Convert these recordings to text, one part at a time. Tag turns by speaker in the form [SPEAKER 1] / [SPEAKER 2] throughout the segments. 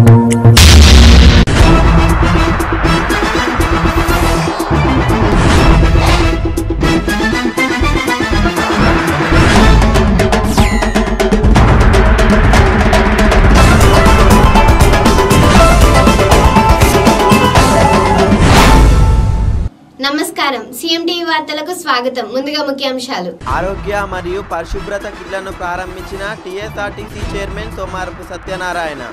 [SPEAKER 1] నమస్కారం సిఎంటీవీ వార్తలకు స్వాగతం ముందుగా ముఖ్యాంశాలు
[SPEAKER 2] ఆరోగ్య మరియు పరిశుభ్రత కిట్లను ప్రారంభించిన టీఎస్ఆర్టీసీ చైర్మన్ సోమారపు సత్యనారాయణ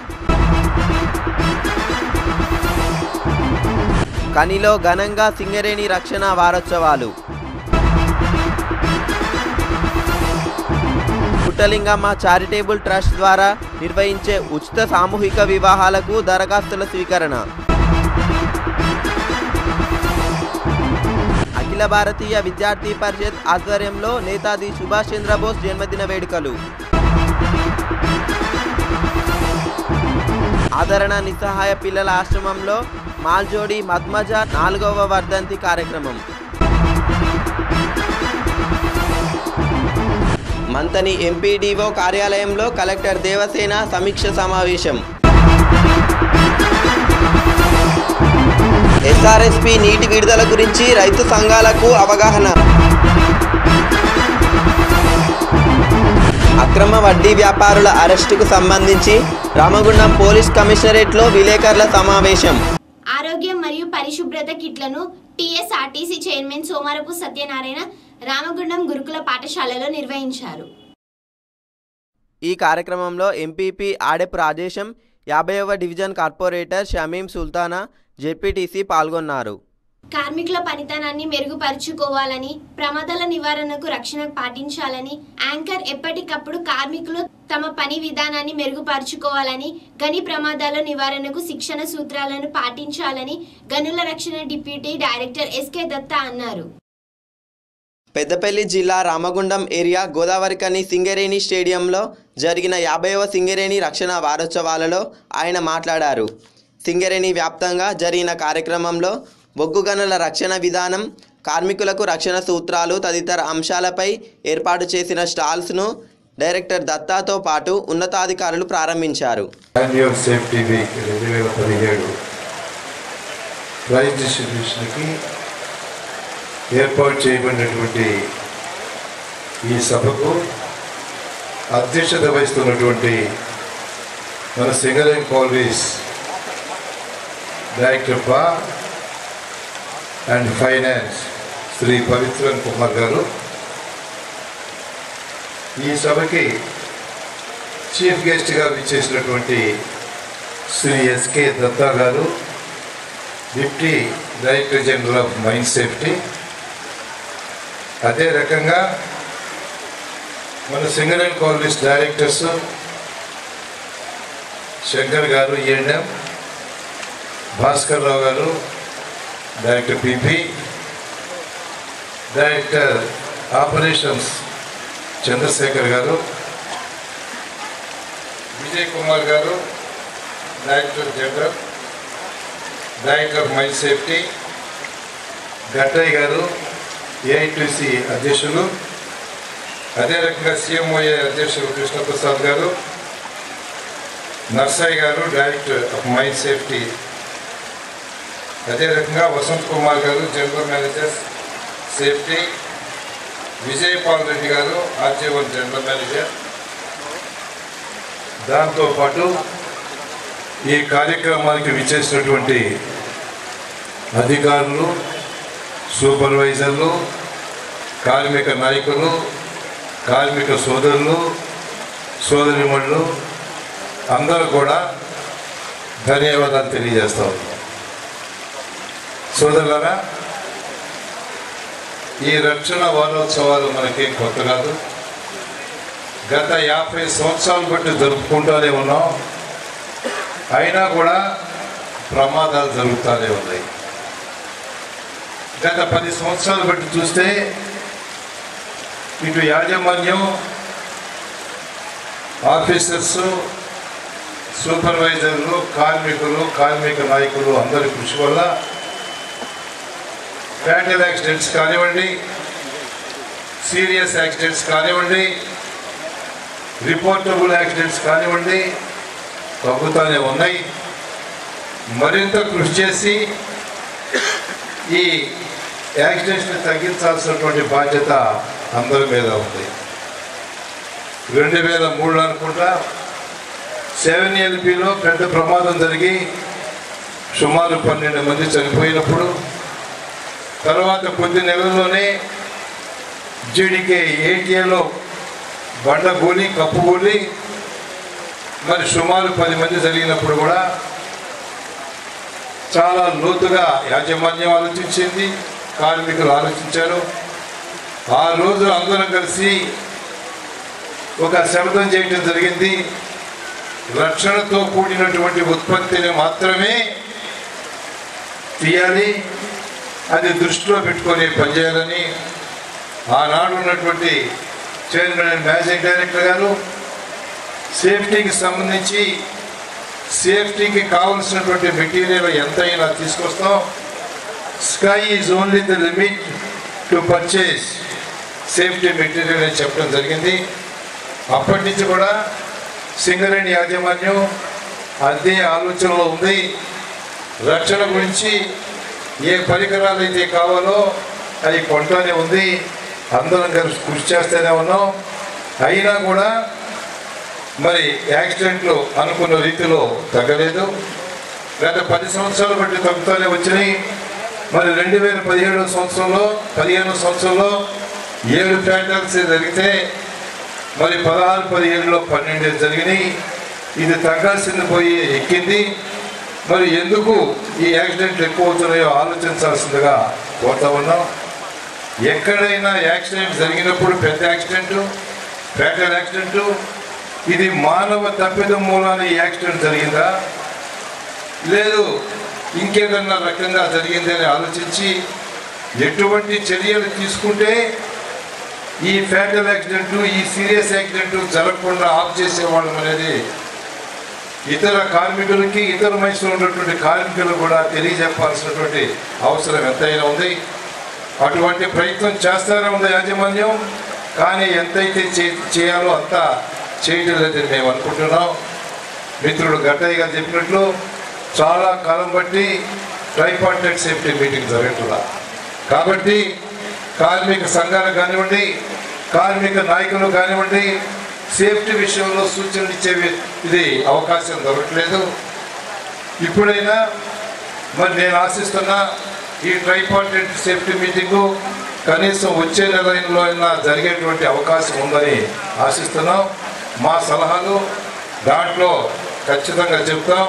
[SPEAKER 2] కనిలో ఘనంగా సింగరేణి రక్షణ వారోత్సవాలు పుట్టలింగమ్మ చారిటబుల్ ట్రస్ట్ ద్వారా నిర్వహించే ఉచిత సామూహిక వివాహాలకు దరఖాస్తుల స్వీకరణ అఖిల భారతీయ విద్యార్థి పరిషత్ ఆధ్వర్యంలో నేతాజీ సుభాష్ చంద్రబోస్ జన్మదిన వేడుకలు ఆదరణ నిస్సహాయ పిల్లల ఆశ్రమంలో మాల్జోడి మద్మజ నాలుగవ వర్ధంతి కార్యక్రమం మంతని ఎంపీడీఓ కార్యాలయంలో కలెక్టర్ దేవసేన సమీక్ష సమావేశం ఎస్ఆర్ఎస్పి నీటి విడుదల గురించి రైతు సంఘాలకు అవగాహన అక్రమ వడ్డీ వ్యాపారుల అరెస్టుకు సంబంధించి రామగుండం పోలీస్ కమిషనరేట్లో విలేకరుల సమావేశం
[SPEAKER 1] ఆరోగ్యం మరియు పరిశుభ్రత కిట్లను టీఎస్ఆర్టీసీ చైర్మన్ సోమారపు సత్యనారాయణ రామగుండం గురుకుల పాఠశాలలో నిర్వహించారు
[SPEAKER 2] ఈ కార్యక్రమంలో ఎంపీపీ ఆడెప్ రాజేశం యాభైవ division corporator Shamim Sultana ZPTC పాల్గొన్నారు
[SPEAKER 1] కార్మికుల పనితనాన్ని మెరుగుపరుచుకోవాలని ప్రమాదాల నివారణకు రక్షణ పాటించాలని యాంకర్ ఎప్పటికప్పుడు కార్మికులు తమ పని విధానాన్ని మెరుగుపరుచుకోవాలని గని ప్రమాదాల నివారణకు శిక్షణ సూత్రాలను పాటించాలని గనుల రక్షణ డిప్యూటీ డైరెక్టర్ ఎస్కే దత్తా అన్నారు
[SPEAKER 2] పెద్దపల్లి జిల్లా రామగుండం ఏరియా గోదావరికని సింగరేణి స్టేడియంలో జరిగిన యాభైవ సింగరేణి రక్షణ వారోత్సవాలలో ఆయన మాట్లాడారు సింగరేణి వ్యాప్తంగా జరిగిన కార్యక్రమంలో బొగ్గు గనుల రక్షణ విధానం కార్మికులకు రక్షణ సూత్రాలు తదితర అంశాలపై ఏర్పాటు చేసిన స్టాల్స్ను డైరెక్టర్ దత్తాతో పాటు ఉన్నతాధికారులు ప్రారంభించారు
[SPEAKER 3] యాన్యువల్ సేఫ్టీ వీక్ రెండు వేల పదిహేడు ప్రైజ్ డిస్ట్రిబ్యూషన్కి ఏర్పాటు చేయబడినటువంటి ఈ సభకు అధ్యక్షత వహిస్తున్నటువంటి మన సింగరేన్ కాలరీస్ డైరెక్టర్ బా అండ్ ఫైనాన్స్ శ్రీ పవిత్రన్ కుమార్ గారు ఈ సభకి చీఫ్ గెస్ట్గా విచ్చేసినటువంటి శ్రీ ఎస్కే దత్తా గారు deputy director general of mine safety అదే రకంగా మన సింగరేన్ కాలనీస్ డైరెక్టర్స్ శంకర్ గారు ఈఎండ్ఎం భాస్కర్ రావు గారు director PP director operations Chandrashekar గారు విజయ్ కుమార్ గారు director general director of mine safety Gattaiah గారు ఏఐటీసీ అధ్యక్షులు అదే రకంగా సీఎంఓఏ అధ్యక్షులు కృష్ణప్రసాద్ గారు నర్సయ్య గారు డైరెక్టర్ ఆఫ్ మైన్ సేఫ్టీ అదే రకంగా వసంత్ కుమార్ గారు general manager safety Vijaypal Reddy గారు ఆర్జీవన్ జనరల్ మేనేజర్ దాంతోపాటు ఈ కార్యక్రమానికి విచ్చేసినటువంటి అధికారులు సూపర్వైజర్లు కార్మిక నాయకులు కార్మిక సోదరులు సోదరిమణులు అందరూ కూడా ధన్యవాదాలు తెలియజేస్తా ఉన్నాం సోదరులారా ఈ రక్షణ వారోత్సవాలు మనకేం కొత్త కాదు గత యాభై సంవత్సరాలు బట్టి జరుపుకుంటూనే ఉన్నాం అయినా కూడా ప్రమాదాలు జరుగుతూనే ఉన్నాయి గత పది సంవత్సరాలు బట్టి చూస్తే ఇటు యాజమాన్యం ఆఫీసర్స్ సూపర్వైజర్లు కార్మికులు కార్మిక నాయకులు అందరి కృషి వల్ల ఫ్యాటల్ యాక్సిడెంట్స్ కానివ్వండి సీరియస్ యాక్సిడెంట్స్ కానివ్వండి రిపోర్టబుల్ యాక్సిడెంట్స్ కానివ్వండి తగ్గుతూనే ఉన్నాయి మరింత కృషి చేసి ఈ యాక్సిడెంట్స్ని తగ్గించాల్సినటువంటి బాధ్యత అందరి మీద ఉంది రెండు వేల మూడు అనుకుంటా సెవెన్ ఎల్పిలో పెద్ద ప్రమాదం జరిగి సుమారు పన్నెండు మంది చనిపోయినప్పుడు తర్వాత కొద్ది నెలల్లోనే జీడికే ఏటీఏలో బండ కూలి కప్పు కూలి మరి సుమారు పది మంది జరిగినప్పుడు కూడా చాలా లోతుగా యాజమాన్యం ఆలోచించింది కార్మికులు ఆలోచించారు ఆ రోజు అందరం కలిసి ఒక శబ్దం చేయడం జరిగింది రక్షణతో కూడినటువంటి ఉత్పత్తిని మాత్రమే తీయాలి అది దృష్టిలో పెట్టుకొని పనిచేయాలని ఆనాడు ఉన్నటువంటి చైర్మన్ అండ్ మేనేజింగ్ డైరెక్టర్ గారు సేఫ్టీకి సంబంధించి సేఫ్టీకి కావలసినటువంటి మెటీరియల్ ఎంతైనా తీసుకొస్తాం sky is only the limit to purchase safety material అని చెప్పడం జరిగింది అప్పటి నుంచి కూడా సింగరేణి యాజమాన్యం అదే ఆలోచనలో ఉంది రక్షణ గురించి ఏ పరికరాలు అయితే కావాలో అవి కొంటానే ఉంది అందరం కలిసి కృషి చేస్తూనే ఉన్నాం అయినా కూడా మరి యాక్సిడెంట్లు అనుకున్న రీతిలో తగ్గలేదు గత పది సంవత్సరాలు బట్టి తగ్గుతూనే వచ్చినాయి మరి రెండు వేల పదిహేడు సంవత్సరంలో పదిహేను సంవత్సరంలో ఏడు ఫ్యాక్టర్స్ జరిగితే మరి పదహారు పదిహేడులో పన్నెండు జరిగినాయి ఇది తగ్గాల్సింది పోయి ఎక్కింది మరి ఎందుకు ఈ యాక్సిడెంట్లు ఎక్కువ అవుతున్నాయో ఆలోచించాల్సిందిగా కోరుతా ఉన్నాం ఎక్కడైనా యాక్సిడెంట్ జరిగినప్పుడు పెద్ద యాక్సిడెంట్ ఫ్యాటల్ యాక్సిడెంట్ ఇది మానవ తప్పిదం మూలాన ఈ యాక్సిడెంట్ జరిగిందా లేదు ఇంకేదన్నా రకంగా జరిగింది అని ఆలోచించి ఎటువంటి చర్యలు తీసుకుంటే ఈ ఫ్యాటల్ యాక్సిడెంట్ ఈ సీరియస్ యాక్సిడెంట్ జరగకుండా ఆఫ్ చేసేవాళ్ళం అనేది ఇతర కార్మికులకి ఇతర వయసులో ఉన్నటువంటి కార్మికులు కూడా తెలియజెప్పాల్సినటువంటి అవసరం ఎంతైనా ఉంది అటువంటి ప్రయత్నం చేస్తానే ఉంది యాజమాన్యం కానీ ఎంతైతే చే- చేయాలో అంత చేయడం లేదని మేము అనుకుంటున్నాం మిత్రుడు గట్టయ్య గారు చెప్పినట్లు చాలా కాలం బట్టి ట్రైపార్టెడ్ సేఫ్టీ మీటింగ్ జరగట్లా కాబట్టి కార్మిక సంఘాలు కానివ్వండి కార్మిక నాయకులు కానివ్వండి సేఫ్టీ విషయంలో సూచనలు ఇచ్చే ఇది అవకాశం దొరకట్లేదు ఇప్పుడైనా మరి నేను ఆశిస్తున్న ఈ ట్రైపార్టెడ్ సేఫ్టీ మీటింగు కనీసం వచ్చే నెలలో అయినా జరిగేటువంటి అవకాశం ఉందని ఆశిస్తున్నాం మా సలహాలు దాంట్లో ఖచ్చితంగా చెప్తాం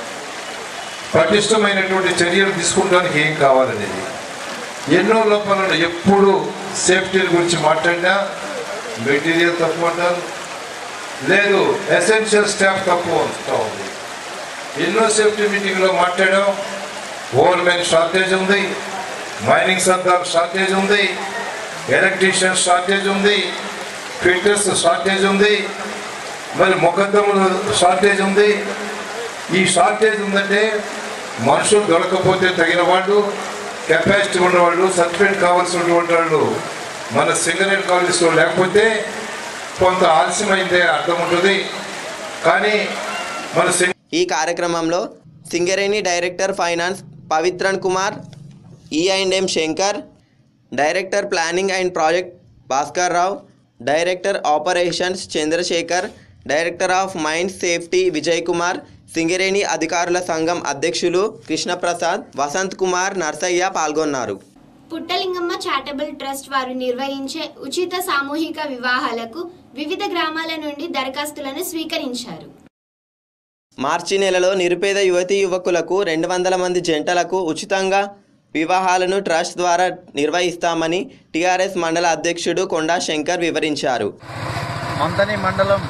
[SPEAKER 3] పటిష్టమైనటువంటి చర్యలు తీసుకోవడానికి ఏం కావాలనేది ఎన్నో లోపాలను ఎప్పుడు సేఫ్టీ గురించి మాట్లాడినా మెటీరియల్ తక్కువ అంటారు లేదు ఎసెన్షియల్ స్టాఫ్ తక్కువ ఉంచుతూ ఉంది ఎన్నో సేఫ్టీ మీటింగ్లో మాట్లాడాం ఓవర్ మెన్ షార్టేజ్ ఉంది మైనింగ్ సర్దార్ షార్టేజ్ ఉంది ఎలక్ట్రీషియన్ షార్టేజ్ ఉంది ఫిట్టర్స్ షార్టేజ్ ఉంది మరి ముఖద్దములు షార్టేజ్ ఉంది ఈ షార్టేజ్ ఉందంటే మనుషులు దొరకపోతే తగిన వాళ్ళు కెపాసిటీ ఉన్నవాళ్ళు సర్టిఫికేట్ కావాల్సినటువంటి వాళ్ళు మన సింగరేట్ కాలేజీలో లేకపోతే కొంత ఆలస్యమైందే అర్థం ఉంటుంది కానీ మన సింగ
[SPEAKER 2] ఈ కార్యక్రమంలో Singareni director finance Pavithran Kumar E and M Shankar director planning and project Bhaskar Rao director operations Chandrashekar director of mine safety Vijay Kumar Singareni అధికారుల సంఘం అధ్యక్షులు కృష్ణప్రసాద్ వసంత్ కుమార్ నర్సయ్య పాల్గొన్నారు
[SPEAKER 1] పుట్టలింగమ్మ చారిటబుల్ ట్రస్ట్ వారు నిర్వహించే ఉచిత సామూహిక వివాహాలకు వివిధ గ్రామాల నుండి దరఖాస్తులను స్వీకరించారు
[SPEAKER 2] మార్చి నెలలో నిరుపేద యువతీ యువకులకు రెండు వందల మంది జంటలకు ఉచితంగా వివాహాలను ట్రస్ట్ ద్వారా నిర్వహిస్తామని టీఆర్ఎస్ మండల అధ్యక్షుడు కొండా శంకర్ వివరించారు
[SPEAKER 4] మంతని మండలం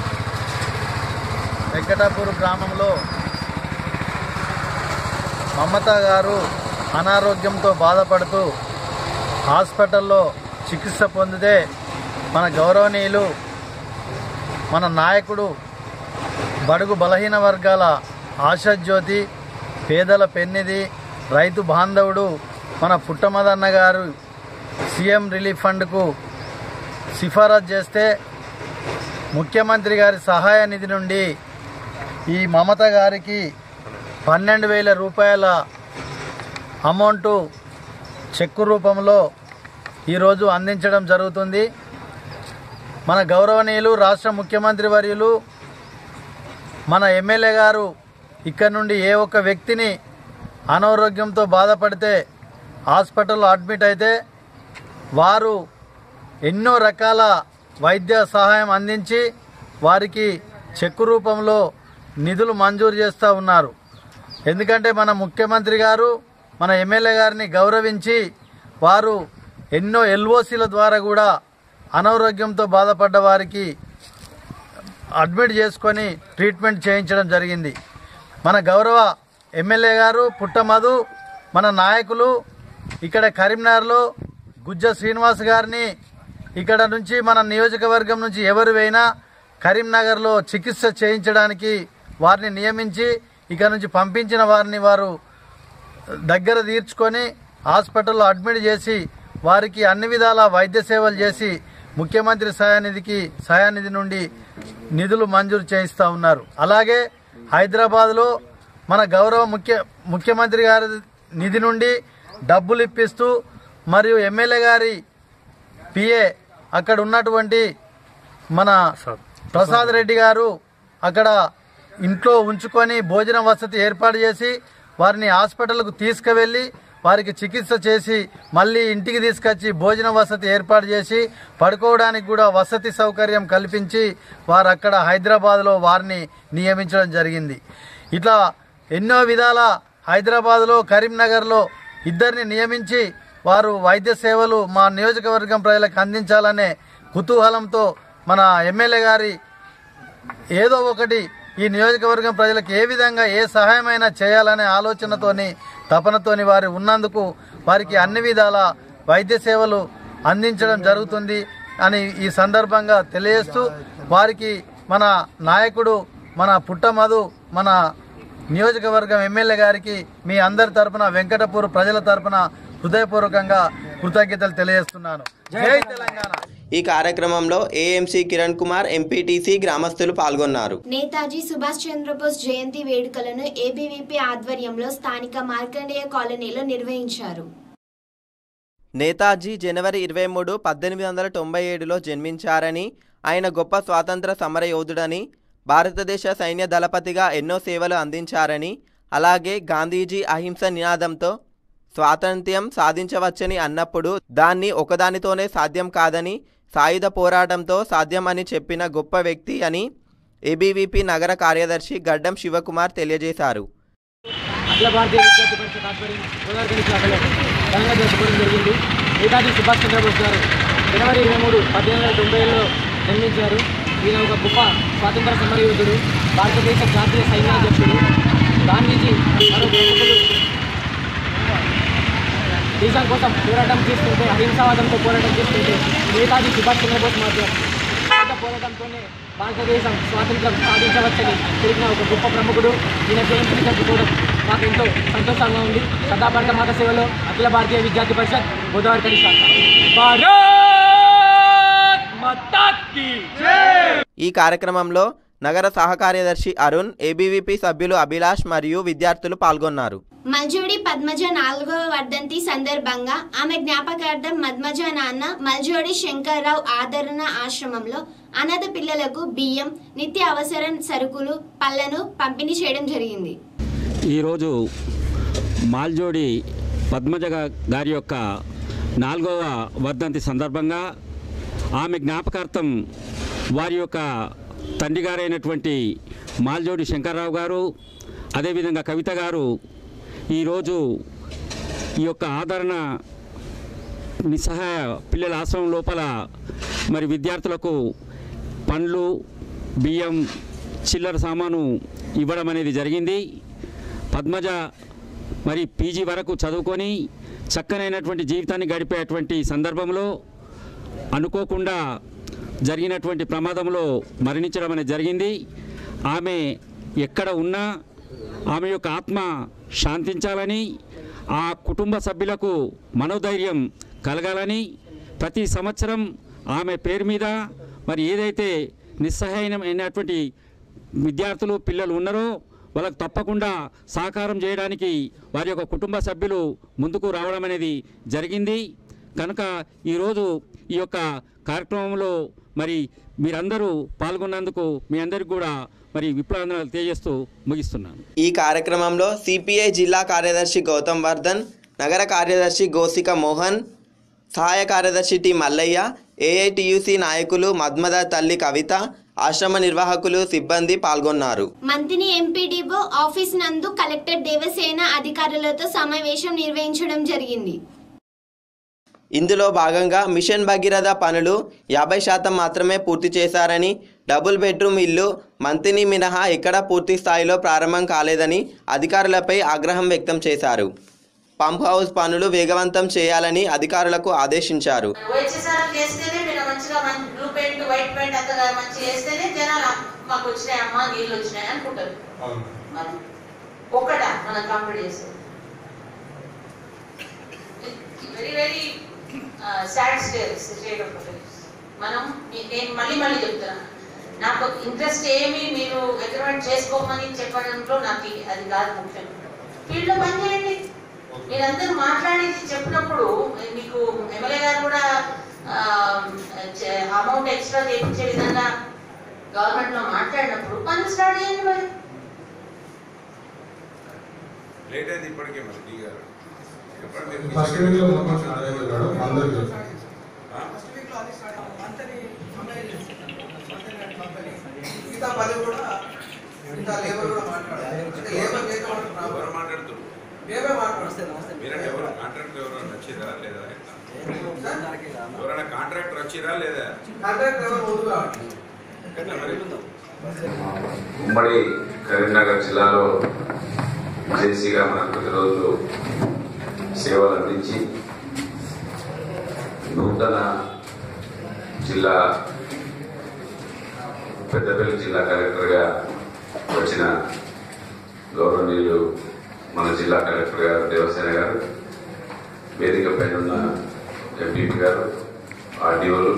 [SPEAKER 4] వెంకటాపూర్ గ్రామంలో మమత గారు అనారోగ్యంతో బాధపడుతూ హాస్పిటల్లో చికిత్స పొందితే మన గౌరవనీయులు మన నాయకుడు బడుగు బలహీన వర్గాల ఆశాజ్యోతి పేదల పెన్నిది రైతు బాంధవుడు మన పుట్టమదన్న గారు సీఎం రిలీఫ్ ఫండ్కు సిఫారసు చేస్తే ముఖ్యమంత్రి గారి సహాయ నిధి నుండి ఈ మమత గారికి పన్నెండు వేల రూపాయల అమౌంటు చెక్కు రూపంలో ఈరోజు అందించడం జరుగుతుంది మన గౌరవనీయులు రాష్ట్ర ముఖ్యమంత్రి వర్యులు మన ఎమ్మెల్యే గారు ఇక్కడ నుండి ఏ ఒక్క వ్యక్తిని అనారోగ్యంతో బాధపడితే హాస్పిటల్లో అడ్మిట్ అయితే వారు ఎన్నో రకాల వైద్య సహాయం అందించి వారికి చెక్కు రూపంలో నిధులు మంజూరు చేస్తూ ఉన్నారు ఎందుకంటే మన ముఖ్యమంత్రి గారు మన ఎమ్మెల్యే గారిని గౌరవించి వారు ఎన్నో ఎల్ఓసీల ద్వారా కూడా అనారోగ్యంతో బాధపడ్డ వారికి అడ్మిట్ చేసుకొని ట్రీట్మెంట్ చేయించడం జరిగింది మన గౌరవ ఎమ్మెల్యే గారు పుట్టమధు మన నాయకులు ఇక్కడ కరీంనగర్లో గుజ్జ శ్రీనివాస్ గారిని ఇక్కడ నుంచి మన నియోజకవర్గం నుంచి ఎవరు అయినా కరీంనగర్లో చికిత్స చేయించడానికి వారిని నియమించి ఇక్కడ నుంచి పంపించిన వారిని వారు దగ్గర తీర్చుకొని హాస్పిటల్లో అడ్మిట్ చేసి వారికి అన్ని విధాల వైద్య సేవలు చేసి ముఖ్యమంత్రి సహాయనిధికి సహాయనిధి నుండి నిధులు మంజూరు చేయిస్తూ ఉన్నారు అలాగే హైదరాబాద్లో మన గౌరవ ముఖ్య ముఖ్యమంత్రి గారి నిధి నుండి డబ్బులు ఇప్పిస్తూ మరియు ఎమ్మెల్యే గారి పిఏ అక్కడ ఉన్నటువంటి మన ప్రసాద్ రెడ్డి గారు అక్కడ ఇంట్లో ఉంచుకొని భోజన వసతి ఏర్పాటు చేసి వారిని హాస్పిటల్కు తీసుకువెళ్ళి వారికి చికిత్స చేసి మళ్ళీ ఇంటికి తీసుకొచ్చి భోజన వసతి ఏర్పాటు చేసి పడుకోవడానికి కూడా వసతి సౌకర్యం కల్పించి వారు అక్కడ హైదరాబాద్లో వారిని నియమించడం జరిగింది ఇట్లా ఎన్నో విధాల హైదరాబాద్లో కరీంనగర్లో ఇద్దరిని నియమించి వారు వైద్య సేవలు మా నియోజకవర్గం ప్రజలకు అందించాలనే కుతూహలంతో మన ఎమ్మెల్యే గారి ఏదో ఒకటి ఈ నియోజకవర్గం ప్రజలకు ఏ విధంగా ఏ సహాయమైనా చేయాలనే ఆలోచనతోని తపనతోని వారు ఉన్నందుకు వారికి అన్ని విధాల వైద్య సేవలు అందించడం జరుగుతుంది అని ఈ సందర్భంగా తెలియజేస్తూ వారికి మన నాయకుడు మన పుట్టమధు మన నియోజకవర్గం ఎమ్మెల్యే గారికి మీ అందరి తరపున వెంకటపూర్ ప్రజల తరపున హృదయపూర్వకంగా కృతజ్ఞతలు తెలియజేస్తున్నాను జై తెలంగాణ
[SPEAKER 2] ఈ కార్యక్రమంలో ఏఎంసీ కిరణ్ కుమార్ ఎంపీటీసీ గ్రామస్తులు పాల్గొన్నారు
[SPEAKER 1] నేతాజీ సుభాష్ చంద్రబోస్ జయంతి వేడుకలను ఏబీవీపీ ఆధ్వర్యంలో స్థానిక మార్కండేయ కాలనీలో నిర్వహించారు
[SPEAKER 2] నేతాజీ జనవరి ఇరవై మూడు పద్దెనిమిది వందల తొంభై ఏడులో జన్మించారని ఆయన గొప్ప స్వాతంత్ర సమర యోధుడని భారతదేశ సైన్య దళపతిగా ఎన్నో సేవలు అందించారని అలాగే గాంధీజీ అహింస నినాదంతో స్వాతంత్ర్యం సాధించవచ్చని అన్నప్పుడు దాన్ని ఒకదానితోనే సాధ్యం కాదని సాయుధ పోరాటంతో సాధ్యమని చెప్పిన గొప్ప వ్యక్తి అని ఏబీవీపీ నగర కార్యదర్శి గడ్డం శివకుమార్ తెలియజేశారు
[SPEAKER 5] అఖిల భారతీయ విద్యార్థి పరిషత్ ఆధ్వర్యం గోదావరి శాఖలో ఘనంగా జరుపుకోవడం జరిగింది నేతాజీ సుభాష్ చంద్రబోస్ గారు జనవరి ఇరవై మూడు పద్దెనిమిది వందల తొంభై ఏడులో జన్మించారు ఈయన ఒక గొప్ప స్వాతంత్ర సమరయోధుడు భారతదేశ జాతీయ సైన్యాధ్యక్షుడు గాంధీజీ మరో ప్రముఖులు దేశం కోసం పోరాటం చేస్తుంటే అహింసావాదంతో పోరాటం చేస్తుంటే నేతాజీ సుభాష్ చంద్రబోస్ మాత్రం పెద్ద పోరాటంతోనే భారతదేశం స్వాతంత్రం సాధించవచ్చని తెలిపిన ఒక గొప్ప ప్రముఖుడు ఈయన జయంతిని జరుపుకోవడం మాకు ఎంతో సంతోషంగా ఉంది సదాభారత మాత సేవలో అఖిల భారతీయ విద్యార్థి పరిషత్ గోదావరి కడి శాఖ భారత్ మాతా కీ
[SPEAKER 2] ఈ కార్యక్రమంలో నగర సహకార్యదర్శి అరుణ్ ఏబీవీపీ సభ్యులు అభిలాష్ మరియు విద్యార్థులు పాల్గొన్నారు
[SPEAKER 1] మల్జోడి పద్మజ నాలుగవ వర్ధంతి సందర్భంగా ఆమె జ్ఞాపకార్థం మద్మజ నాన్న మల్జోడి శంకర్రావు ఆదరణ ఆశ్రమంలో అనాథ పిల్లలకు బియ్యం నిత్య అవసర సరుకులు పళ్లను పంపిణీ చేయడం జరిగింది
[SPEAKER 6] ఈరోజు మాల్జోడి పద్మజ గా- గారి యొక్క నాలుగవ వర్ధంతి సందర్భంగా ఆమె జ్ఞాపకార్థం వారి యొక్క తండ్రి గారైనటువంటి మాల్జోడి శంకర్రావు గారు అదేవిధంగా కవిత గారు ఈరోజు ఈ యొక్క ఆదరణ నిస్సహాయ పిల్లల ఆశ్రమం లోపల మరి విద్యార్థులకు పండ్లు బియ్యం చిల్లర సామాను ఇవ్వడం అనేది జరిగింది పద్మజ మరి పీజీ వరకు చదువుకొని చక్కనైనటువంటి జీవితాన్ని గడిపేటువంటి సందర్భంలో అనుకోకుండా జరిగినటువంటి ప్రమాదంలో మరణించడం అనేది జరిగింది ఆమె ఎక్కడ ఉన్నా ఆమె యొక్క ఆత్మ శాంతించాలని ఆ కుటుంబ సభ్యులకు మనోధైర్యం కలగాలని ప్రతి సంవత్సరం ఆమె పేరు మీద మరి ఏదైతే నిస్సహాయమైనటువంటి విద్యార్థులు పిల్లలు ఉన్నారో వాళ్ళకు తప్పకుండా సహకారం చేయడానికి వారి యొక్క కుటుంబ సభ్యులు ముందుకు రావడం అనేది జరిగింది కనుక ఈరోజు ఈ యొక్క కార్యక్రమంలో మరి మీరందరూ పాల్గొన్నందుకు మీ అందరికీ కూడా మరి విప్లవాలు తెలియజేస్తూ ముగిస్తున్నాను
[SPEAKER 2] ఈ కార్యక్రమంలో సిపిఐ జిల్లా కార్యదర్శి గౌతమ్ వర్ధన్ నగర కార్యదర్శి గోసిక మోహన్ సహాయ కార్యదర్శి టి మల్లయ్య ఏఐటియుసి నాయకులు మద్మద తల్లి కవిత ఆశ్రమ నిర్వాహకులు సిబ్బంది పాల్గొన్నారు
[SPEAKER 1] మంతిని ఎంపీడీఓ ఆఫీస్ నందు కలెక్టర్ దేవసేన అధికారులతో సమావేశం నిర్వహించడం జరిగింది
[SPEAKER 2] ఇందులో భాగంగా మిషన్ భగీరథ పనులు యాభై శాతం మాత్రమే పూర్తి చేశారని డబుల్ బెడ్రూమ్ ఇల్లు మంతిని మినహా ఎక్కడా పూర్తి స్థాయిలో ప్రారంభం కాలేదని అధికారులపై ఆగ్రహం వ్యక్తం చేశారు పంప్ హౌస్ పనులు వేగవంతం చేయాలని అధికారులకు ఆదేశించారు
[SPEAKER 7] వచ్చేసారి చేస్తేనే మీరు మంచిగా మంచి బ్లూ పెయింట్ వైట్ పెయింట్ అంతగా మంచిగా వేస్తేనే జనాలు "ఆ, మాకు వచ్చినాయి అమ్మా నీళ్ళు వచ్చినాయి అనుకుంటారు మరి ఒక్కట మనం కంప్లీట్ చేసేది very very sad state state of మనం నే- నేను మళ్ళీ మళ్ళీ చెప్తున్నా నాకు ఇంట్రెస్ట్ ఏమి మీరు అగ్రిమెంట్ చేసుకోమని చెప్పడంలో నాకు ఇది- అది కాదు ముఖ్యం ఫీల్డ్లో పని చేయండి మీరందరూ మాట్లాడేది చెప్పినప్పుడు మీకు ఎమ్మెల్యే గారు కూడా అమౌంట్ ఎక్స్ట్రా చేయించే విధంగా గవర్నమెంట్ లో మాట్లాడినప్పుడు పనులు స్టార్ట్ చేయండి మరి
[SPEAKER 3] లేట్ అయింది ఇప్పటికే మరి డీ గారు ఎప్పుడు మీరు
[SPEAKER 8] ఫస్ట్ వీక్ లో మొత్తం స్టార్ట్ అయిపోయాడు అందరికి
[SPEAKER 3] ఆ?
[SPEAKER 9] మిగతా పని కూడా మిగతా లేబర్ కూడా మాట్లాడాలి అంటే లేబర్ లేక
[SPEAKER 3] ఎవరు మాట్లాడుతున్నారు
[SPEAKER 9] మేమే మాట్లాడుతున్నాం
[SPEAKER 3] మీరంటే ఎవరు కాంట్రాక్టర్ ఎవరైనా వచ్చిరా లేదా ఎట్లా? ఎవరైనా కాంట్రాక్టర్ వచ్చిరా లేదా
[SPEAKER 9] కాంట్రాక్ట్ ఎవరు ముందు కావాలి
[SPEAKER 3] ఎట్లా మరి
[SPEAKER 10] ఉమ్మడి కరీంనగర్ జిల్లాలో జేసీగా మనకు ప్రతిరోజు సేవలు అందించి నూతన జిల్లా పెద్దపల్లి జిల్లా కలెక్టర్గా వచ్చిన గౌరవనీయులు మన జిల్లా కలెక్టర్ గారు దేవసేన గారు వేదిక పైన ఉన్న ఎంపీపీ గారు ఆర్డీఓలు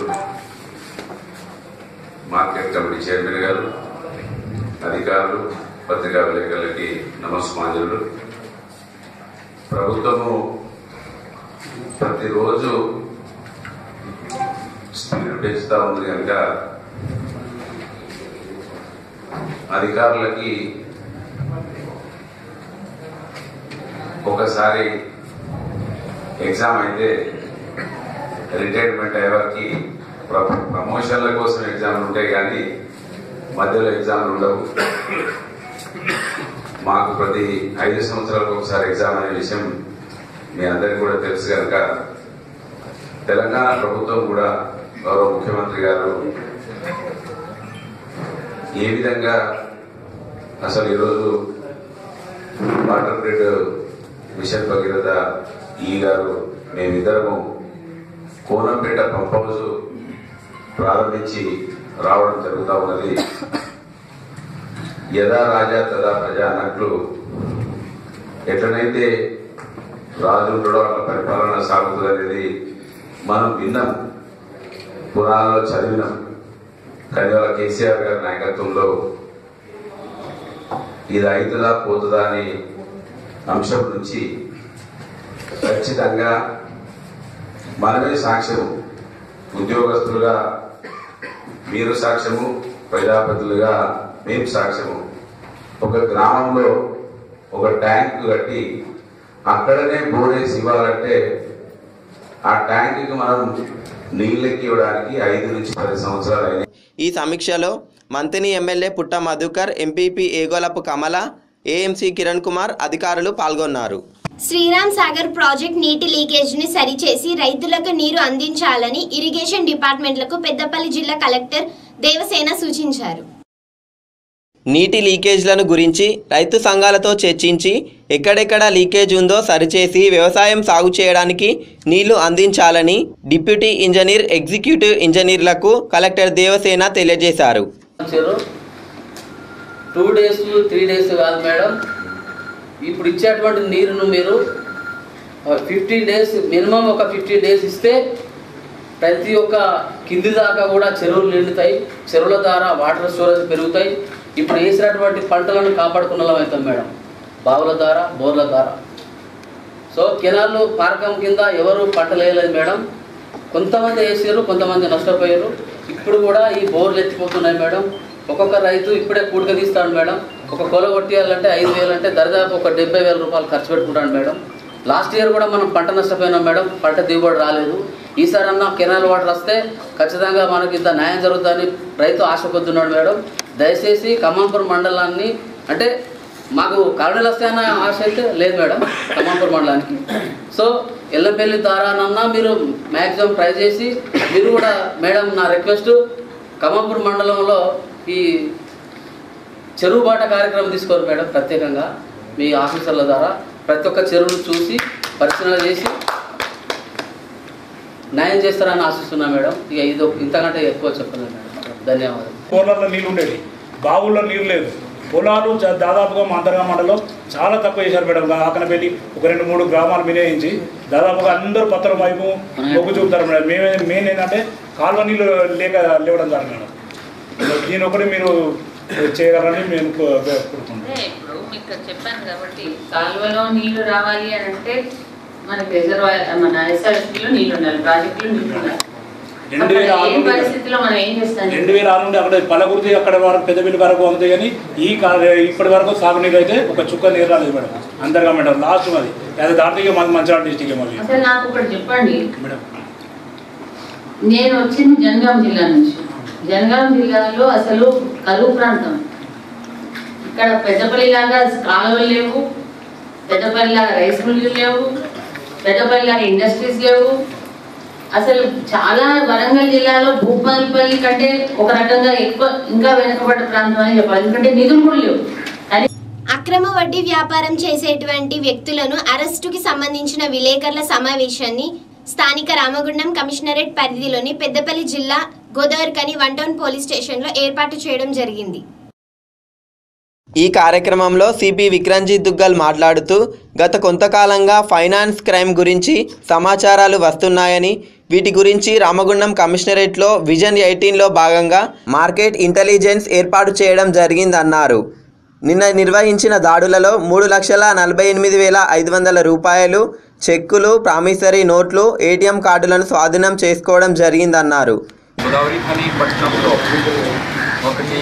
[SPEAKER 10] మార్కెట్ కమిటీ చైర్మన్ గారు అధికారులు పత్రికా విలేకరులకి నమస్మాంజలు ప్రభుత్వము ప్రతిరోజు స్పీడ్ పెంచుతా ఉంది కనుక అధికారులకి ఒకసారి ఎగ్జామ్ అయితే రిటైర్మెంట్ అయ్యే వారికి ప్ర- ప్రమోషన్ల కోసం ఎగ్జామ్లు ఉంటాయి కానీ మధ్యలో ఎగ్జామ్లు ఉండవు మాకు ప్రతి ఐదు సంవత్సరాలకు ఒకసారి ఎగ్జామ్ అనే విషయం మీ అందరికీ కూడా తెలుసు కనుక తెలంగాణ ప్రభుత్వం కూడా గౌరవ ముఖ్యమంత్రి గారు ఏ విధంగా అసలు ఈరోజు వాటర్ గ్రిడ్ మిషన్ భగీరథ ఈ గారు మేమిద్దరము కోనంపేట పంప్ హౌస్ ప్రారంభించి రావడం జరుగుతూ ఉన్నది యథా రాజా తదా ప్రజ అన్నట్లు ఎట్లనైతే రాజు ఉండడం అట్లా పరిపాలన సాగుతుంది అనేది మనం విన్నాం పురాణంలో చదివినాం కానీ వాళ్ళ కేసీఆర్ గారి నాయకత్వంలో ఇది అవుతుందా పోతుందా అని అంశం నుంచి ఖచ్చితంగా మనమే సాక్ష్యము ఉద్యోగస్తులుగా మీరు సాక్ష్యము ప్రజాపతులుగా మేము సాక్ష్యము ఒక గ్రామంలో ఒక ట్యాంక్ కట్టి అక్కడనే బోరేసి ఇవ్వాలంటే ఆ ట్యాంక్కి మనం నీళ్ళకి ఇవ్వడానికి ఐదు నుంచి పది సంవత్సరాలు అయినాయి
[SPEAKER 2] ఈ సమీక్షలో Manthani MLA Putta Madhukar MPP Egolapu Kamala AMC Kiran Kumar అధికారులు పాల్గొన్నారు
[SPEAKER 1] శ్రీరామ్ సాగర్ ప్రాజెక్ట్ నీటి లీకేజ్ ని సరిచేసి రైతులకు నీరు అందించాలని ఇరిగేషన్ డిపార్ట్మెంట్లకు పెద్దపల్లి జిల్లా కలెక్టర్ దేవసేన సూచించారు
[SPEAKER 2] నీటి లీకేజ్లను గురించి రైతు సంఘాలతో చర్చించి ఎక్కడెక్కడ లీకేజ్ ఉందో సరిచేసి వ్యవసాయం సాగు చేయడానికి నీళ్లు అందించాలని డిప్యూటీ ఇంజనీర్ ఎగ్జిక్యూటివ్ ఇంజనీర్లకు కలెక్టర్ దేవసేన తెలియజేశారు
[SPEAKER 11] ఇచ్చారు టూ డేస్ త్రీ డేస్ కాదు మేడం ఇప్పుడు ఇచ్చేటువంటి నీరును మీరు ఫిఫ్టీన్ డేస్ మినిమం ఒక ఫిఫ్టీన్ డేస్ ఇస్తే ప్రతి ఒక్క కింది దాకా కూడా చెరువులు నిండుతాయి చెరువుల ద్వారా వాటర్ స్టోరేజ్ పెరుగుతాయి ఇప్పుడు వేసినటువంటి పంటలను కాపాడుకున్న వాళ్ళం అవుతాం మేడం బావుల ద్వారా బోర్ల ద్వారా సో కెనాళ్ళు పారకం కింద ఎవరు పంటలు వేయలేదు మేడం కొంతమంది వేసారు కొంతమంది నష్టపోయారు ఇప్పుడు కూడా ఈ బోర్లు ఎత్తిపోతున్నాయి మేడం ఒక్కొక్క రైతు ఇప్పుడే కూడిక తీస్తాడు మేడం ఒక కొల కొట్టేయాలంటే ఐదు వేలు అంటే దరిదాపు ఒక డెబ్బై వేల రూపాయలు ఖర్చు పెట్టుకుంటాడు మేడం లాస్ట్ ఇయర్ కూడా మనం పంట నష్టపోయినాం మేడం పంట దిగుబడి రాలేదు ఈసారి అన్న కెనాల్ వాటర్ వస్తే ఖచ్చితంగా మనకి ఇంత న్యాయం జరుగుతుందని రైతు ఆశ కొద్దున్నాడు మేడం దయచేసి ఖమ్మంపూర్ మండలాన్ని అంటే మాకు కాలనీలు వస్తాయన్న ఆశ అయితే లేదు మేడం ఖమ్మంపూర్ మండలానికి సో ఎల్లంపల్లి ద్వారానన్నా మీరు మ్యాక్సిమం ట్రై చేసి మీరు కూడా మేడం నా రిక్వెస్ట్ ఖమ్మంపూర్ మండలంలో ఈ చెరువు బాట కార్యక్రమం తీసుకోరు మేడం ప్రత్యేకంగా మీ ఆఫీసర్ల ద్వారా ప్రతి ఒక్క చెరువును చూసి పరిశీలన చేసి న్యాయం చేస్తారని ఆశిస్తున్నా మేడం ఇక ఇది ఒక- ఇంతకంటే ఎక్కువ చెప్పలేదు మేడం ధన్యవాదాలు
[SPEAKER 12] కోర్లలో నీళ్ళు ఉండేది బావుల్లో నీళ్ళు లేదు పొలాలు చ- దాదాపుగా మా అంతర్గా మండలం చాలా తక్కువ చేశారు మేడం ఆకనపల్లి ఒక రెండు మూడు గ్రామాలు మినహాయించి దాదాపుగా అందరూ పత్రం వైపు మొగ్గు చూపుతారు మేడం మేమే మెయిన్ ఏంటంటే కాలువ నీళ్ళు లేక లేవడం ద్వారా మేడం దీని ఒకటి మీరు చేయగలరని మేము కో- కోరుకుంటున్నాం
[SPEAKER 7] అంటే ఇప్పుడు మీకు చెప్పాను కాబట్టి కాలువలో నీళ్లు రావాలి అని అంటే మనకి రిజర్వాయర్ మన ఎస్ఆర్ఎస్పీలో నీళ్లు ఉండాలి ప్రాజెక్టులో నీళ్లు ఉండాలి
[SPEAKER 12] రెండు వేల
[SPEAKER 7] అప్పుడు
[SPEAKER 12] ఆరు
[SPEAKER 7] ఏ
[SPEAKER 12] నుండి
[SPEAKER 7] పరిస్థితిలో మనం ఏం చేస్తాం
[SPEAKER 12] రెండు వేల ఆరు నుండి అక్కడ పలగుర్తి అక్కడ వరకు పెద్దపల్లి వరకు ఉంది కానీ ఈ కా ఇప్పటి వరకు సాగునీరు అయితే ఒక చుక్క నీరు రాలేదు మేడం అందరిగా మేడం లాస్ట్ అది అది దాటిగా మాది మంచిర్యాల డిస్టిక్ మళ్ళీ
[SPEAKER 7] అసలు నాకు ఒకటి చెప్పండి
[SPEAKER 12] మేడం
[SPEAKER 7] నేను వచ్చింది జనగాం జిల్లా నుంచి జనగాం జిల్లాలో అసలు కరువు ప్రాంతం ఇక్కడ పెద్దపల్లి లాగా కాలువలు లేవు పెద్దపల్లి లాగా రైస్ మిల్లు లేవు పెద్దపల్లి లాగా ఇండస్ట్రీస్ లేవు అసలు చాలా వరంగల్ జిల్లాలో భూపాలపల్లి కంటే ఒక రకంగా ఎక్కువ ఇంకా వెనుకబడ్డ ప్రాంతం అని చెప్పాలి ఎందుకంటే నిధులు కూడా లేవు కానీ
[SPEAKER 1] అక్రమ వడ్డీ వ్యాపారం చేసేటువంటి వ్యక్తులను అరెస్టుకి సంబంధించిన విలేకరుల సమావేశాన్ని స్థానిక రామగుండం కమిషనరేట్ పరిధిలోని పెద్దపల్లి జిల్లా గోదావరికని వన్ టౌన్ పోలీస్ స్టేషన్లో ఏర్పాటు చేయడం జరిగింది
[SPEAKER 2] ఈ కార్యక్రమంలో సిపి విక్రంజిత్ దుగ్గల్ మాట్లాడుతూ గత కొంతకాలంగా ఫైనాన్స్ క్రైమ్ గురించి సమాచారాలు వస్తున్నాయని వీటి గురించి రామగుండం కమిషనరేట్లో విజన్ ఎయిటీన్లో భాగంగా మార్కెట్ ఇంటెలిజెన్స్ ఏర్పాటు చేయడం జరిగిందన్నారు నిన్న నిర్వహించిన దాడులలో మూడు లక్షల నలభై ఎనిమిది వేల ఐదు వందల రూపాయలు చెక్కులు ప్రామిసరీ నోట్లు ఏటీఎం కార్డులను స్వాధీనం చేసుకోవడం జరిగిందన్నారు
[SPEAKER 13] గోదావరి ఖని పట్టణంలో ఒకటి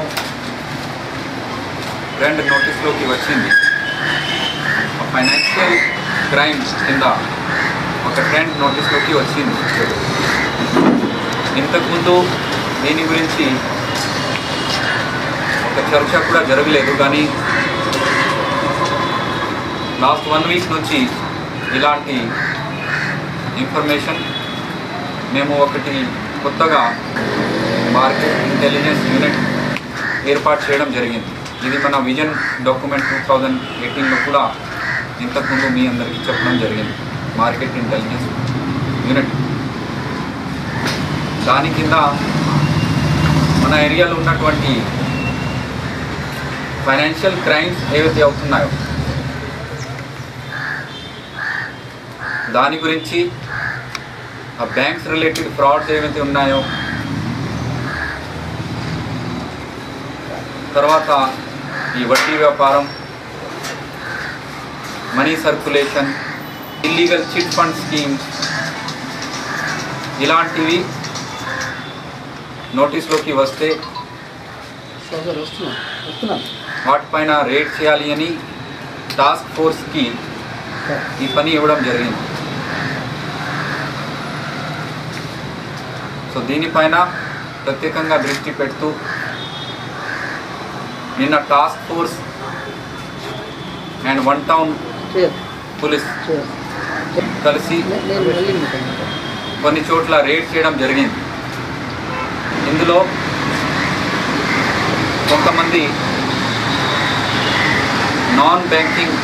[SPEAKER 13] ట్రెండ్ నోటీస్లోకి వచ్చింది ఫైనాన్షియల్ క్రైమ్స్ కింద ఒక ట్రెండ్ నోటీస్లోకి వచ్చింది ఇంతకుముందు దీని గురించి ఒక చర్చ కూడా జరగలేదు కానీ లాస్ట్ వన్ వీక్ నుంచి ఇలాంటి ఇన్ఫర్మేషన్ మేము ఒకటి కొత్తగా మార్కెట్ ఇంటెలిజెన్స్ యూనిట్ ఏర్పాటు చేయడం జరిగింది ఇది మన విజన్ డాక్యుమెంట్ టూ థౌజండ్ ఎయిటీన్లో కూడా ఇంతకుముందు మీ అందరికీ చెప్పడం జరిగింది మార్కెట్ ఇంటెలిజెన్స్ యూనిట్ దాని కింద మన ఏరియాలో ఉన్నటువంటి ఫైనాన్షియల్ క్రైమ్స్ ఏవైతే అవుతున్నాయో దాని గురించి ఆ బ్యాంక్స్ రిలేటెడ్ ఫ్రాడ్స్ ఏవైతే ఉన్నాయో తర్వాత ఈ వడ్డీ వ్యాపారం money circulation illegal chit fund schemes ఇలాంటివి నోటీస్లోకి వస్తే వాటిపైన రేట్ చేయాలి అని టాస్క్ ఫోర్స్కి ఈ పని ఇవ్వడం జరిగింది సో దీనిపైన ప్రత్యేకంగా దృష్టి పెడుతూ నిన్న task force and one town police కలిసి కొన్ని చోట్ల రేడ్ చేయడం జరిగింది ఇందులో కొంతమంది నాన్ బ్యాంకింగ్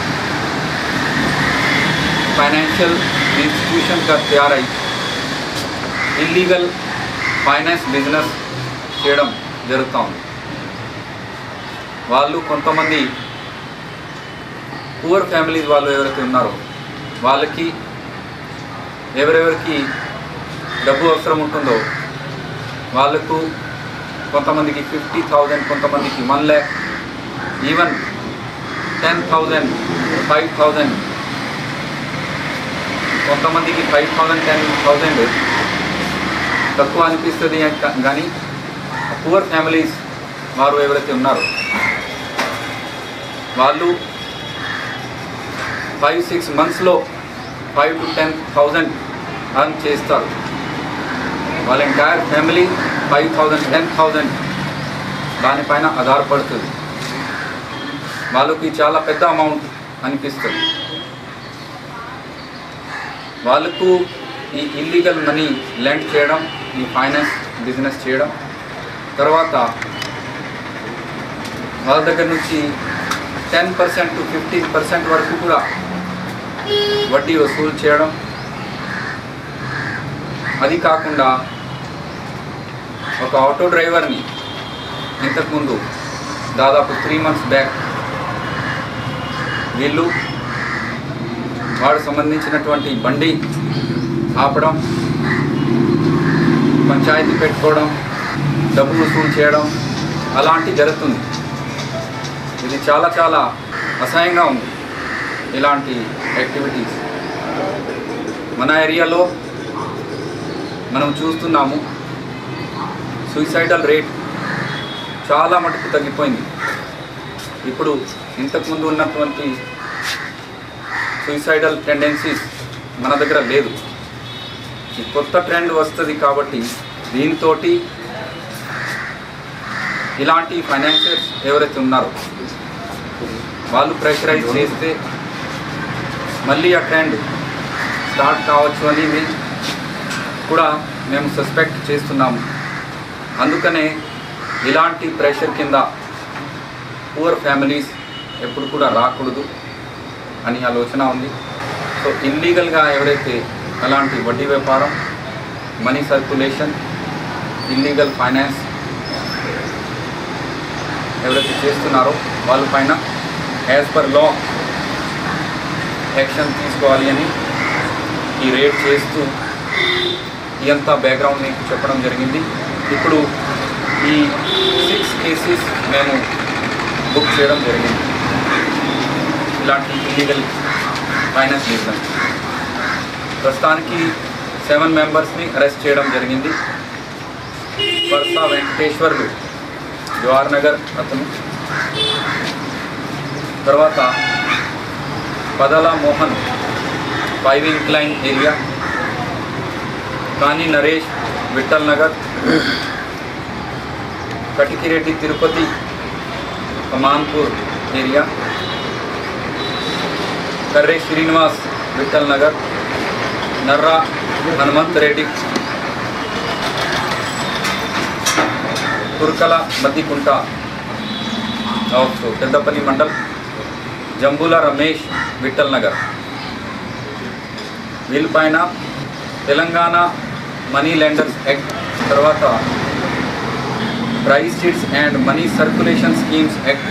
[SPEAKER 13] ఫైనాన్షియల్ ఇన్స్టిట్యూషన్గా తయారై ఇల్లీగల్ ఫైనాన్స్ బిజినెస్ చేయడం జరుగుతూ ఉంది వాళ్ళు కొంతమంది పూర్ ఫ్యామిలీస్ వాళ్ళు ఎవరైతే ఉన్నారో వాళ్ళకి ఎవరెవరికి డబ్బు అవసరం ఉంటుందో వాళ్ళకు కొంతమందికి ఫిఫ్టీ థౌజండ్ కొంతమందికి one lakh even ten thousand five thousand కొంతమందికి ఫైవ్ థౌజండ్ టెన్ థౌజండ్ తక్కువ అనిపిస్తుంది కా- కానీ పువర్ ఫ్యామిలీస్ వారు ఎవరైతే ఉన్నారో వాళ్ళు ఫైవ్ సిక్స్ మంత్స్లో five to ten thousand earn చేస్తారు వాళ్ళ entire family five thousand ten thousand దానిపైన ఆధారపడుతుంది వాళ్ళకి చాలా పెద్ద అమౌంట్ అనిపిస్తుంది వాళ్ళకు ఈ ఇల్లీగల్ మనీ లెండ్ చేయడం ఈ ఫైనాన్స్ బిజినెస్ చేయడం తర్వాత వాళ్ళ దగ్గర నుంచి ten percent to fifteen percent వరకు కూడా వడ్డీ వసూలు చేయడం అది కాకుండా ఒక ఆటో డ్రైవర్ని ఇంతకుముందు దాదాపు త్రీ మంత్స్ బ్యాక్ వీళ్ళు వాడు సంబంధించినటువంటి బండి ఆపడం పంచాయతీ పెట్టుకోవడం డబ్బు వసూలు చేయడం అలాంటి జరుగుతుంది ఇది చాలా చాలా అసహ్యంగా ఉంది ఇలాంటి యాక్టివిటీస్ మన ఏరియాలో మనం చూస్తున్నాము సూసైడల్ రేట్ చాలా మటుకు తగ్గిపోయింది ఇప్పుడు ఇంతకుముందు ఉన్నటువంటి సూసైడల్ టెండెన్సీస్ మన దగ్గర లేదు ఈ కొత్త ట్రెండ్ వస్తుంది కాబట్టి దీంతో ఇలాంటి ఫైనాన్షియర్స్ ఎవరైతే ఉన్నారో వాళ్ళు ప్రెషరైజ్ చేస్తే మళ్ళీ ఆ ట్రెండ్ స్టార్ట్ కావచ్చు అని మీ- కూడా మేము సస్పెక్ట్ చేస్తున్నాము అందుకనే ఇలాంటి ప్రెషర్ కింద పూర్ ఫ్యామిలీస్ ఎప్పుడు కూడా రాకూడదు అని ఆలోచన ఉంది సో ఇల్లీగల్గా ఎవరైతే అలాంటి వడ్డీ వ్యాపారం మనీ సర్క్యులేషన్ ఇల్లీగల్ ఫైనాన్స్ ఎవరైతే చేస్తున్నారో వాళ్ళ పైన యాజ్ పర్ లా యాక్షన్ తీసుకోవాలి అని ఈ రేట్ చేస్తూ ఇదంతా బ్యాక్గ్రౌండ్ మీకు చెప్పడం జరిగింది ఇప్పుడు ఈ సిక్స్ కేసెస్ మేము బుక్ చేయడం జరిగింది ఇలాంటి ఇల్లీగల్ ఫైనాన్స్ బిజినెస్ ప్రస్తుతానికి సెవెన్ మెంబర్స్ని అరెస్ట్ చేయడం జరిగింది వర్ష వెంకటేశ్వర్లు జవహర్ నగర్ అతను తర్వాత పదల మోహన్ ఫైవ్ ఇంక్లైన్ ఏరియా కాని నరేష్ విఠల్ నగర్ కటికిరెడ్డి తిరుపతి కమాన్పూర్ ఏరియా కర్రే శ్రీనివాస్ విఠల్ నగర్ నర్రా హనుమంత్ రెడ్డి తుర్కల మద్దికుంట ఆఫ్ పెద్దపల్లి మండల్ జంబుల రమేష్ విఠల్ నగర్ వీళ్ళపైన తెలంగాణ మనీ లెండర్స్ యాక్ట్ తర్వాత price sheets and money circulation schemes act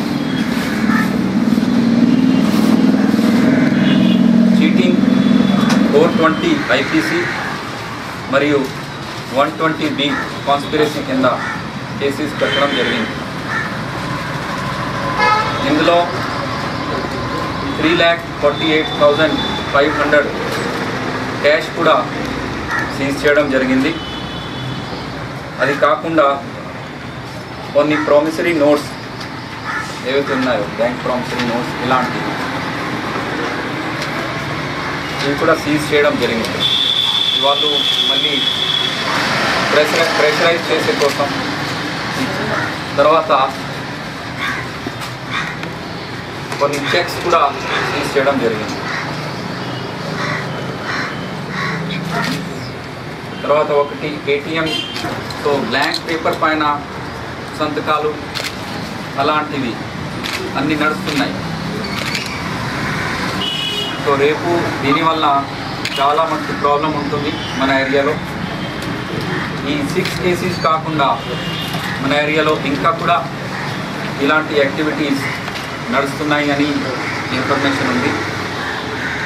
[SPEAKER 13] cheating four twenty IPC మరియు వన్ ట్వంటీ బి కాన్స్పిరసీ కింద కేసెస్ పెట్టడం జరిగింది ఇందులో three lakh forty eight thousand five hundred cash కూడా seize చేయడం జరిగింది అది కాకుండా కొన్ని ప్రామిసరీ నోట్స్ ఏవైతే ఉన్నాయో బ్యాంక్ ప్రామిసరీ నోట్స్ ఇలాంటివి ఇవి కూడా సీజ్ చేయడం జరిగింది వాళ్ళు మళ్ళీ ప్రెషర్ ప్రెషరైజ్ చేసే కోసం తర్వాత కొన్ని చెక్స్ కూడా సీజ్ చేయడం జరిగింది తర్వాత ఒకటి ఏటీఎం సో బ్లాంక్ పేపర్ పైన సంతకాలు అలాంటివి అన్నీ నడుస్తున్నాయి సో రేపు దీనివల్ల చాలా మంచి ప్రాబ్లం ఉంటుంది మన ఏరియాలో ఈ సిక్స్ కేసెస్ కాకుండా మన ఏరియాలో ఇంకా కూడా ఇలాంటి యాక్టివిటీస్ నడుస్తున్నాయి అని ఇన్ఫర్మేషన్ ఉంది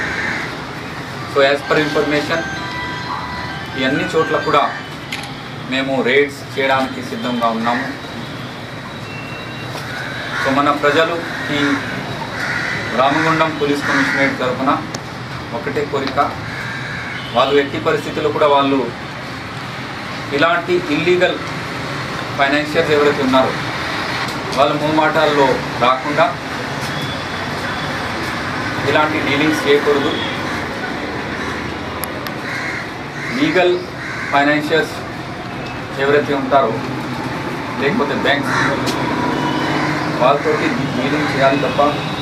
[SPEAKER 13] సో యాజ్ పర్ ఇన్ఫర్మేషన్ ఈ అన్ని చోట్ల కూడా మేము రేడ్స్ చేయడానికి సిద్ధంగా ఉన్నాము సో మన ప్రజలు ఈ రామగుండం పోలీస్ కమిషనరేట్ తరఫున ఒకటే కోరిక వాళ్ళు ఎట్టి పరిస్థితుల్లో కూడా వాళ్ళు ఇలాంటి ఇల్లీగల్ ఫైనాన్షియర్స్ ఎవరైతే ఉన్నారో వాళ్ళ మూమాటాల్లో రాకుండా ఇలాంటి డీలింగ్స్ చేయకూడదు లీగల్ ఫైనాన్షియర్స్ ఎవరైతే ఉంటారో లేకపోతే బ్యాంక్స్ వాళ్ళతోటి డీలింగ్ చేయాలి తప్ప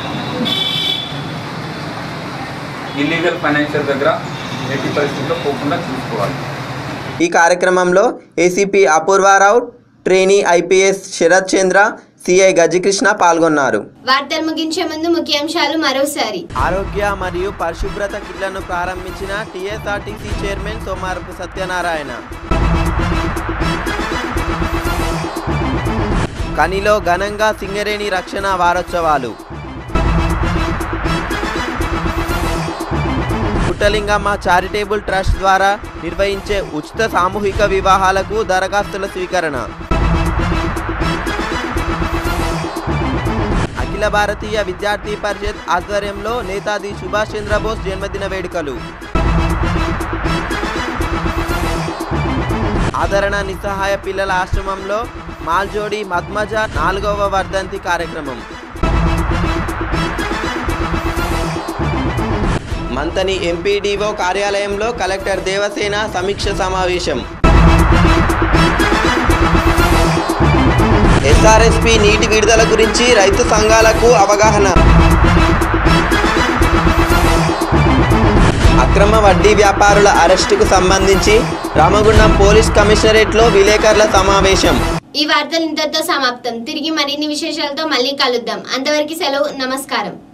[SPEAKER 13] ఇల్లీగల్ ఫైనాన్షియల్ దగ్గర ఎట్టి పరిస్థితుల్లో పోకుండా చూసుకోవాలి
[SPEAKER 2] ఈ కార్యక్రమంలో ACP Apoorva Rao trainee IPS Sharath Chandra CI Gajakrishna పాల్గొన్నారు
[SPEAKER 1] వార్తలు ముగించే ముందు ముఖ్యాంశాలు మరోసారి
[SPEAKER 2] ఆరోగ్య మరియు పరిశుభ్రత కిట్లను ప్రారంభించిన టీఎస్ఆర్టీసీ చైర్మన్ సోమారపు సత్యనారాయణ కనిలో ఘనంగా సింగరేణి రక్షణ వారోత్సవాలు పుట్టలింగమ్మ చారిటేబుల్ ట్రస్ట్ ద్వారా నిర్వహించే ఉచిత సామూహిక వివాహాలకు దరఖాస్తుల స్వీకరణ అఖిల భారతీయ విద్యార్థి పరిషత్ ఆధ్వర్యంలో నేతాజీ సుభాష్ చంద్రబోస్ జన్మదిన వేడుకలు ఆదరణ నిస్సహాయ పిల్లల ఆశ్రమంలో మాల్జోడి మద్మజ నాలుగవ వర్ధంతి కార్యక్రమం మంతని ఎంపీడీఓ కార్యాలయంలో కలెక్టర్ దేవసేన సమీక్ష సమావేశం ఎస్ఆర్ఎస్పి నీటి విడుదల గురించి రైతు సంఘాలకు అవగాహన అక్రమ వడ్డీ వ్యాపారుల అరెస్టుకు సంబంధించి రామగుండం పోలీస్ కమిషనరేట్లో విలేకరుల సమావేశం
[SPEAKER 1] ఈ వార్తలు ఇంతటితో సమాప్తం తిరిగి మరిన్ని విశేషాలతో మళ్ళీ కలుద్దాం అంతవరకు సెలవు నమస్కారం